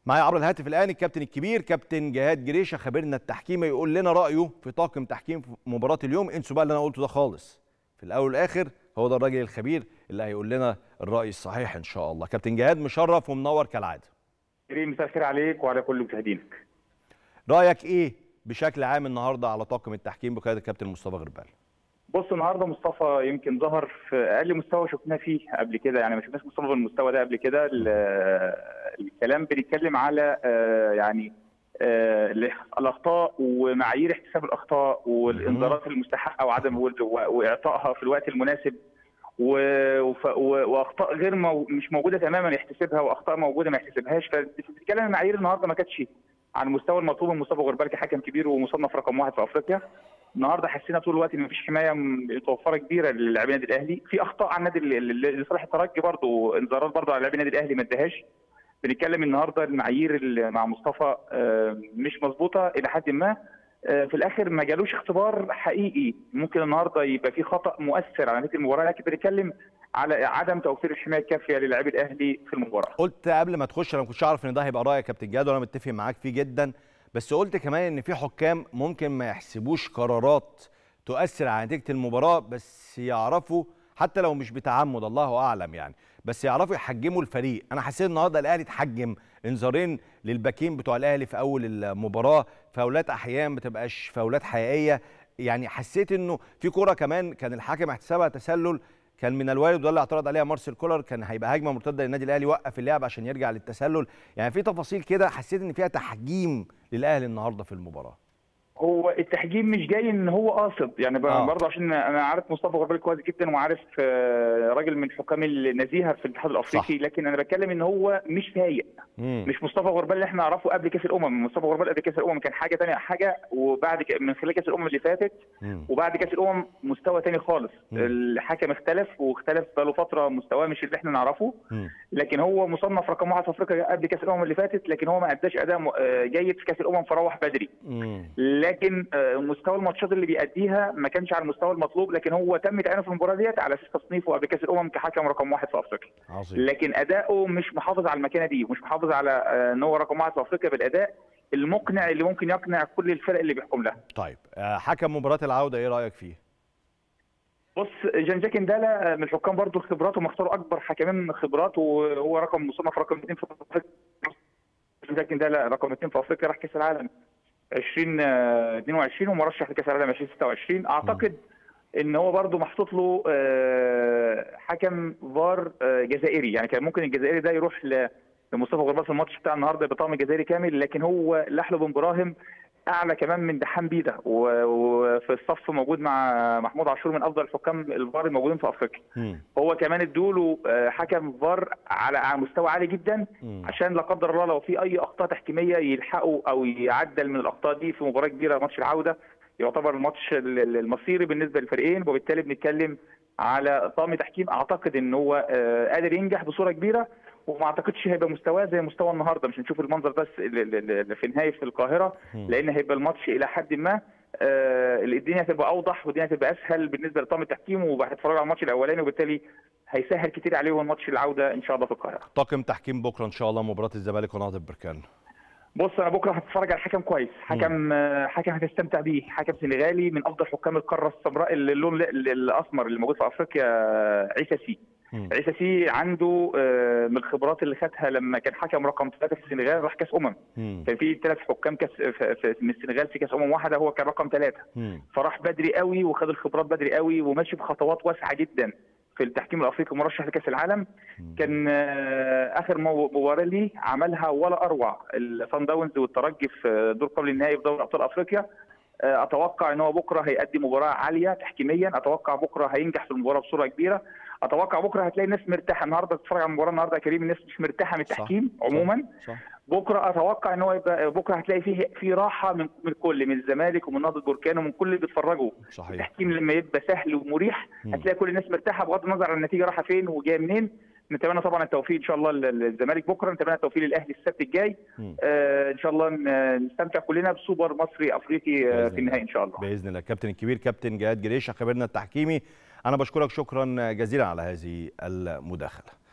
معايا عبر الهاتف الان الكابتن الكبير كابتن جهاد جريشه خبيرنا التحكيمي يقول لنا رايه في طاقم تحكيم في مباراه اليوم انسوا بقى اللي انا قلته ده خالص في الاول والاخر هو ده الراجل الخبير اللي هيقول لنا الراي الصحيح ان شاء الله كابتن جهاد مشرف ومنور كالعاده كريم مساء الخير عليك وعلى كل مشاهدينك رايك ايه بشكل عام النهارده على طاقم التحكيم بقياده الكابتن مصطفى غربال بص النهارده مصطفى يمكن ظهر في اقل مستوى شفناه فيه قبل كده يعني ما شفناش مصطفى بالمستوى ده قبل كده الكلام بنتكلم على يعني الاخطاء ومعايير احتساب الاخطاء والانذارات المستحقه وعدم واعطائها في الوقت المناسب واخطاء غير مو مش موجوده تماما يحتسبها واخطاء موجوده ما يحتسبهاش فبتتكلم المعايير النهارده ما كانتش على المستوى المطلوب من مصطفى غربال كحكم كبير ومصنف رقم واحد في افريقيا النهارده حسينا طول الوقت ان مفيش حمايه متوفره كبيره للاعبين النادي الاهلي في اخطاء على النادي لصالح الترجي برضه انذارات برضه على لاعبين النادي الاهلي ما اداهاش بنتكلم النهارده المعايير اللي مع مصطفى مش مظبوطه الى حد ما في الاخر ما جالوش اختبار حقيقي ممكن النهارده يبقى في خطا مؤثر على نتيجه المباراه لكن بنتكلم على عدم توفير الحمايه الكافيه للاعبي الاهلي في المباراه قلت قبل ما تخش انا ما كنتش اعرف ان ده هيبقى رايك يا كابتن جاد وانا متفق معاك فيه جدا بس قلت كمان ان في حكام ممكن ما يحسبوش قرارات تؤثر على نتيجه المباراه بس يعرفوا حتى لو مش بتعمد الله اعلم يعني بس يعرفوا يحجموا الفريق انا حسيت النهارده الاهلي اتحجم انذارين للباكين بتوع الاهلي في اول المباراه فاولات احيانا ما تبقاش فاولات حقيقيه يعني حسيت انه في كوره كمان كان الحكم احتسابها تسلل كان من الوارد وده اللي اعترض عليها مارسيل كولر كان هيبقى هجمه مرتده للنادي الاهلي وقف اللعب عشان يرجع للتسلل يعني في تفاصيل كده حسيت ان فيها تحجيم للاهلي النهارده في المباراه هو التحجيم مش جاي ان هو قاصد يعني آه. برضه عشان انا عارف مصطفى غربال كويس جدا وعارف راجل من حكام النزيهه في الاتحاد الافريقي صح. لكن انا بتكلم ان هو مش فايق مش مصطفى غربال اللي احنا نعرفه قبل كاس الامم مصطفى غربال قبل كاس الامم كان حاجه ثانيه حاجه وبعد ك... من خلال كاس الامم اللي فاتت مم. وبعد كاس الامم مستوى ثاني خالص مم. الحكم اختلف واختلف بقاله فتره مستواه مش اللي احنا نعرفه مم. لكن هو مصنف رقم واحد في افريقيا قبل كاس الامم اللي فاتت لكن هو ما اداش اداء جيد في كاس الامم فروح بدري مم. لكن مستوى الماتشات اللي بيأديها ما كانش على المستوى المطلوب لكن هو تم تعيينه في المباراه ديت على اساس تصنيفه قبل كاس الامم كحكم رقم واحد في افريقيا. عظيم. لكن اداؤه مش محافظ على المكانه دي ومش محافظ على ان هو رقم واحد في افريقيا بالاداء المقنع اللي ممكن يقنع كل الفرق اللي بيحكم لها. طيب حكم مباراه العوده ايه رايك فيه؟ بص جان جاك اندالا من الحكام برضه خبراته مختار اكبر حكمين خبرات وهو رقم مصنف رقم اثنين في افريقيا. جان جاك اندالا رقم اثنين في افريقيا راح كاس العالم 2022 ومرشح لكاس العالم 2026 اعتقد ان هو برده محطوط له حكم فار جزائري يعني كان ممكن الجزائري ده يروح لمصطفى غربال في الماتش بتاع النهارده بطقم جزائري كامل لكن هو لحله بن براهم اعلى كمان من دحام بيدا وفي الصف موجود مع محمود عاشور من افضل الحكام الفار الموجودين في افريقيا هو كمان ادوله حكم فار على مستوى عالي جدا مم. عشان لا قدر الله لو في اي اخطاء تحكيميه يلحقوا او يعدل من الاخطاء دي في مباراه كبيره ماتش العوده يعتبر الماتش المصيري بالنسبه للفريقين وبالتالي بنتكلم على طاقم تحكيم اعتقد ان هو قادر ينجح بصوره كبيره وما اعتقدش هيبقى مستواه زي مستوى النهارده مش هنشوف المنظر بس في نهايه في القاهره لان هيبقى الماتش الى حد ما آه الدنيا هتبقى اوضح والدنيا هتبقى اسهل بالنسبه لطاقم التحكيم وهيتفرجوا على الماتش الاولاني وبالتالي هيسهل كتير عليهم ماتش العوده ان شاء الله في القاهره. طاقم تحكيم بكره ان شاء الله مباراه الزمالك ونهضه بركان. بص انا بكره هتفرج على حكم كويس حكم آه حكم هتستمتع بيه حكم سنغالي من افضل حكام القاره السمراء اللون الاسمر اللي موجود في افريقيا عيسى سي عيسى سي عنده من الخبرات اللي خدها لما كان حكم رقم ثلاثه في السنغال راح كاس امم كان في ثلاث حكام كاس من السنغال في كاس امم واحده هو كان رقم ثلاثه فراح بدري قوي وخد الخبرات بدري قوي وماشي بخطوات واسعه جدا في التحكيم الافريقي مرشح لكاس العالم كان اخر مباراه ليه عملها ولا اروع الصن داونز والترجي في دور قبل النهائي في دوري ابطال افريقيا اتوقع ان هو بكره هيقدم مباراه عاليه تحكيميا اتوقع بكره هينجح في المباراه بصوره كبيره اتوقع بكره هتلاقي الناس مرتاحه النهارده تتفرج على المباراه النهارده يا كريم الناس مش مرتاحه من التحكيم صح. عموما صح. صح. بكره اتوقع ان هو يبقى بكره هتلاقي فيه في راحه من من الكل من الزمالك ومن نهضه بركان ومن كل اللي بيتفرجوا صحيح. التحكيم لما يبقى سهل ومريح هتلاقي كل الناس مرتاحه بغض النظر عن النتيجه رايحه فين وجايه منين نتمنى طبعا التوفيق ان شاء الله للزمالك بكره نتمنى التوفيق للاهلي السبت الجاي آه ان شاء الله نستمتع كلنا بسوبر مصري افريقي آه في النهائي ان شاء الله باذن الله الكابتن الكبير كابتن جهاد جريشه خبيرنا التحكيمي انا بشكرك شكرا جزيلا على هذه المداخله